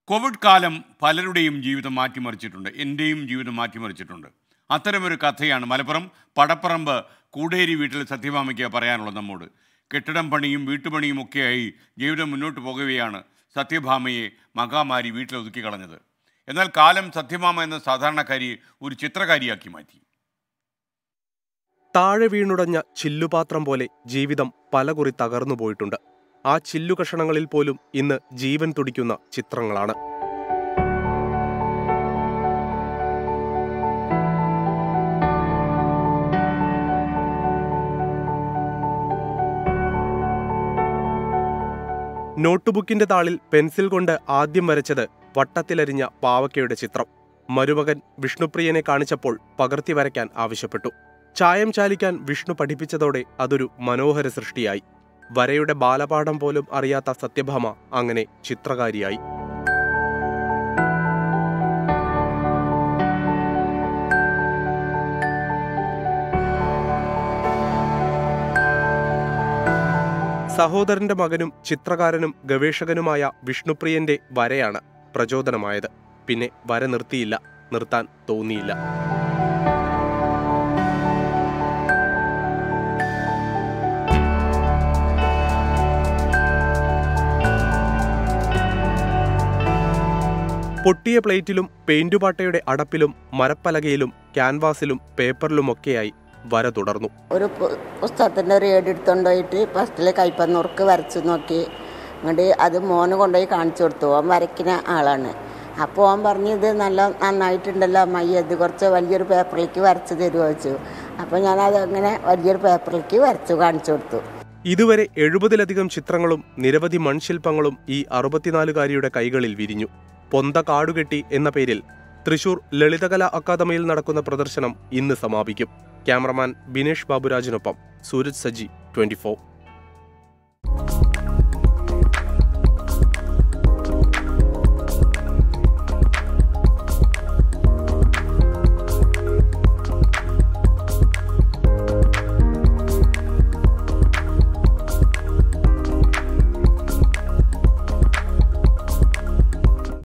Covid കാലം പലരുടെയും ജീവിതം മാറ്റിമറിച്ചിട്ടുണ്ട് എൻ്റെയും ജീവിതം മാറ്റിമറിച്ചിട്ടുണ്ട് അത്തരമൊരു കഥയാണ് മലപ്പുറം പടപ്പറമ്പ് കൂടേരി വീട്ടിൽ സത്യഭാമയ്ക്ക് പറയാനുള്ളത് നമ്മോട് കെട്ടിടം പണിയും വീട്ടുപണിയും ഒക്കെയായി ജീവിതം മുന്നോട്ട് പോകവെയാണ് സത്യഭാമയെ മഹാമാരി വീട്ടിലൊതുക്കി കളഞ്ഞത് എന്നാൽ കാലം സത്യഭാമ എന്ന സാധാരണക്കാരിയെ ഒരു ചിത്രകാരിയാക്കി മാറ്റി താഴെ വീണുടഞ്ഞ ചില്ലുപാത്രം പോലെ ജീവിതം പലകുറി തകർന്നു പോയിട്ടുണ്ട് ആ ചില്ലു കഷണങ്ങളിൽ പോലും ഇന്ന് ജീവൻ തുടിക്കുന്ന ചിത്രങ്ങളാണ് നോട്ട്ബുക്കിന്റെ താളിൽ പെൻസിൽ കൊണ്ട് ആദ്യം വരച്ചത് വട്ടത്തിലരിഞ്ഞ പാവക്കയുടെ ചിത്രം മരുമകൻ വിഷ്ണുപ്രിയനെ കാണിച്ചപ്പോൾ പകർത്തി വരയ്ക്കാൻ ആവശ്യപ്പെട്ടു ചായം ചാലിക്കാൻ വിഷ്ണു പഠിപ്പിച്ചതോടെ അതൊരു മനോഹര സൃഷ്ടിയായി വരയുടെ ബാലപാഠം പോലും അറിയാത്ത സത്യഭാമ അങ്ങനെ ചിത്രകാരിയായി സഹോദരന്റെ മകനും ചിത്രകാരനും ഗവേഷകനുമായ വിഷ്ണുപ്രിയന്റെ വരയാണ് പ്രചോദനമായത് പിന്നെ വര നിർത്തിയില്ല നിർത്താൻ തോന്നിയില്ല പൊട്ടിയ പ്ലേറ്റിലും പെയിന്റുപാട്ടയുടെ അടപ്പിലും മരപ്പലകയിലും ക്യാൻവാസിലും പേപ്പറിലുമൊക്കെയായി വര തുടർന്നു ഒരു പു- പുസ്തകത്തിൻ്റെ ഒരു ഏട് എടുത്തുകൊണ്ട് പോയിട്ട് ഫസ്റ്റിൽ കൈപ്പന്നുറുക്ക് വരച്ചു നോക്കി എന്നിട്ട് അത് മോന് കൊണ്ടുപോയി കാണിച്ചു കൊടുത്തു ഓൻ വരയ്ക്കുന്ന ആളാണ് അപ്പോൾ ഓൻ പറഞ്ഞു ഇത് നല്ല നന്നായിട്ടുണ്ടല്ലോ അമ്മായി ഇത് കുറച്ച് വലിയൊരു പേപ്പറിലേക്ക് വരച്ച് തരുമോ വെച്ചു അപ്പോൾ ഞാനത് അങ്ങനെ വലിയൊരു പേപ്പറിലേക്ക് വരച്ചു കാണിച്ചു കൊടുത്തു ഇതുവരെ എഴുപതിലധികം ചിത്രങ്ങളും നിരവധി മൺശില്പങ്ങളും ഈ അറുപത്തിനാലുകാരിയുടെ കൈകളിൽ വിരിഞ്ഞു പൊന്ത കാടുകെട്ടി എന്ന പേരിൽ തൃശൂർ ലളിതകലാ അക്കാദമിയിൽ നടക്കുന്ന പ്രദർശനം ഇന്ന് സമാപിക്കും ക്യാമറമാൻ ബിനേഷ് ബാബുരാജിനൊപ്പം സൂരജ് സജി ട്വന്റി